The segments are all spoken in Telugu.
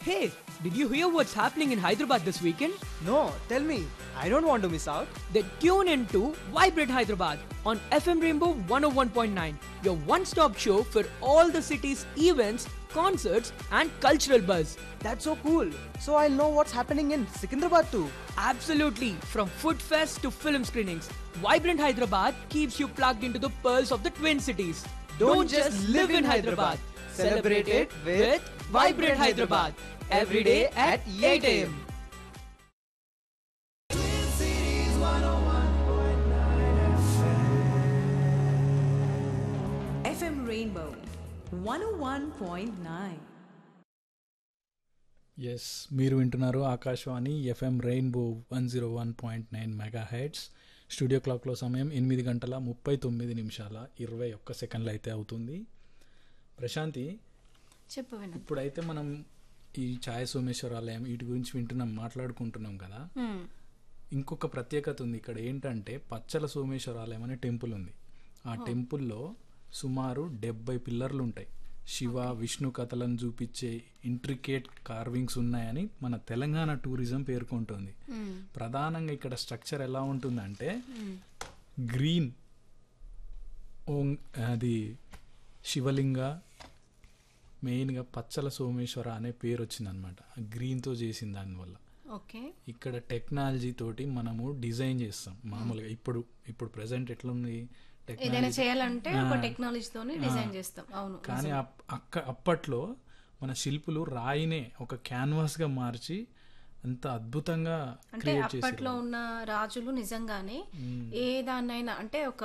Hey, did you hear what's happening in Hyderabad this weekend? No, tell me. I don't want to miss out. Then tune in to Vibrate Hyderabad on FM Rainbow 101.9, your one stop show for all the city's events, concerts, and cultural buzz. That's so cool. So I'll know what's happening in Secunderabad too. Absolutely, from food fest to film screenings, Vibrant Hyderabad keeps you plugged into the pearls of the Twin Cities. Don't just live in Hyderabad. Celebrate it with Vibrant Hyderabad. Every day at 8 a.m. FM Rainbow 101.9. Yes మీరు వింటున్నారు Akashvani FM rainbow one zero one point nine megahertz studio క్లాక్లో సమయం ఎనిమిది గంటల ముప్పై తొమ్మిది నిమిషాల ఇరవై ఒక్క సెకండ్లు అయితే అవుతుంది ప్రశాంతి చెప్పు వినండి ఇప్పుడైతే మనం ఈ ఛాయ సోమేశ్వరాలయం వీటి గురించి వింటున్నాం మాట్లాడుకుంటున్నాం కదా ఇంకొక ప్రత్యేకత ఉంది ఇక్కడ ఏంటంటే పచ్చల సోమేశ్వరాలయం అనే టెంపుల్ ఉంది ఆ టెంపుల్లో సుమారు డెబ్బై పిల్లర్లు ఉంటాయి శివ విష్ణు కథలను చూపించే ఇంట్రికేట్ కార్వింగ్స్ ఉన్నాయని మన తెలంగాణ టూరిజం పేర్కొంటుంది ప్రధానంగా ఇక్కడ స్ట్రక్చర్ ఎలా ఉంటుందంటే గ్రీన్ ఓం అది శివలింగ మెయిన్గా పచ్చల సోమేశ్వర అనే పేరు వచ్చిందనమాట గ్రీన్తో చేసిన దానివల్ల ఓకే ఇక్కడ టెక్నాలజీ తోటి మనము డిజైన్ చేస్తాం మామూలుగా ఇప్పుడు ఇప్పుడు ప్రెసెంట్ ఎట్లుంది ఏదైనా టెక్నాలజీ చేయాలంటే ఒక ఆ. టెక్నాలజీతోనే డిజైన్ చేస్తాం అవును కానీ నిజం. అప్- అక్క అప్పట్లో మన శిల్పులు రాయినే ఒక క్యాన్వాస్ గా మార్చి అంత అద్భుతంగా అంటే క్రియేట్ అప్పట్లో చేసి ఉన్న రాజులు నిజంగానే ఏ దాన్నైనా అంటే ఒక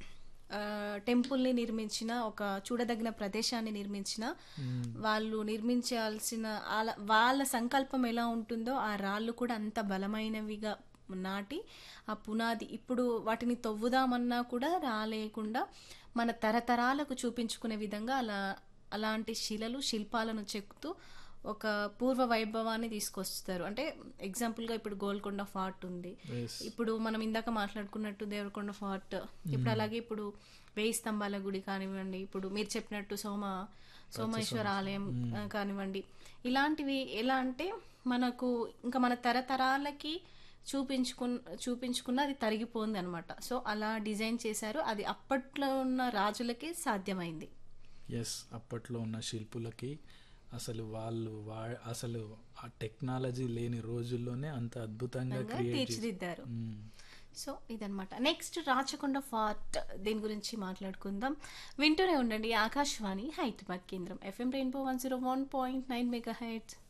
టెంపుల్ ని నిర్మించిన ఒక చూడదగిన ప్రదేశాన్ని నిర్మించిన వాళ్ళు నిర్మించాల్సిన ఆల- వాళ్ళ సంకల్పం ఎలా ఉంటుందో ఆ రాళ్ళు కూడా అంత బలమైనవిగా నాటి ఆ పునాది ఇప్పుడు వాటిని తవ్వుదామన్నా కూడా రాలేకుండా మన తరతరాలకు చూపించుకునే విధంగా అలా అలాంటి శిలలు శిల్పాలను చెక్కుతూ ఒక పూర్వ వైభవాన్ని తీసుకొస్తారు అంటే ఎగ్జాంపుల్గా ఇప్పుడు గోల్కొండ ఫార్ట్ ఉంది Yes. ఇప్పుడు మనం ఇందాక మాట్లాడుకున్నట్టు దేవరకొండ ఫార్ట్ ఇప్పుడు అలాగే ఇప్పుడు వేయి స్తంభాల గుడి కానివ్వండి ఇప్పుడు మీరు చెప్పినట్టు సోమ సోమేశ్వర ఆలయం ఆ, కానివ్వండి ఇలాంటివి ఎలా అంటే మనకు ఇంకా మన తరతరాలకి చూపించుకున్న చూపించుకున్న అది తరిగిపోయింది అనమాట సో అలా డిజైన్ చేశారు అది అప్పట్లో ఉన్న రాజులకే సాధ్యమైంది ఎస్ అప్పట్లో ఉన్న శిల్పులకి అసలు వాళ్ళు వా అసలు ఆ టెక్నాలజీ లేని రోజుల్లోనే అంత అద్భుతంగా విధంగా క్రియేట్ తీర్చిదిద్దారు సో ఇదనమాట నెక్స్ట్ రాచకొండ ఫార్ట్ దీని గురించి మాట్లాడుకుందాం వింటూనే ఉండండి ఆకాశవాణి హైదరాబాద్ కేంద్రం FM rainbow one zero one point nine mega heads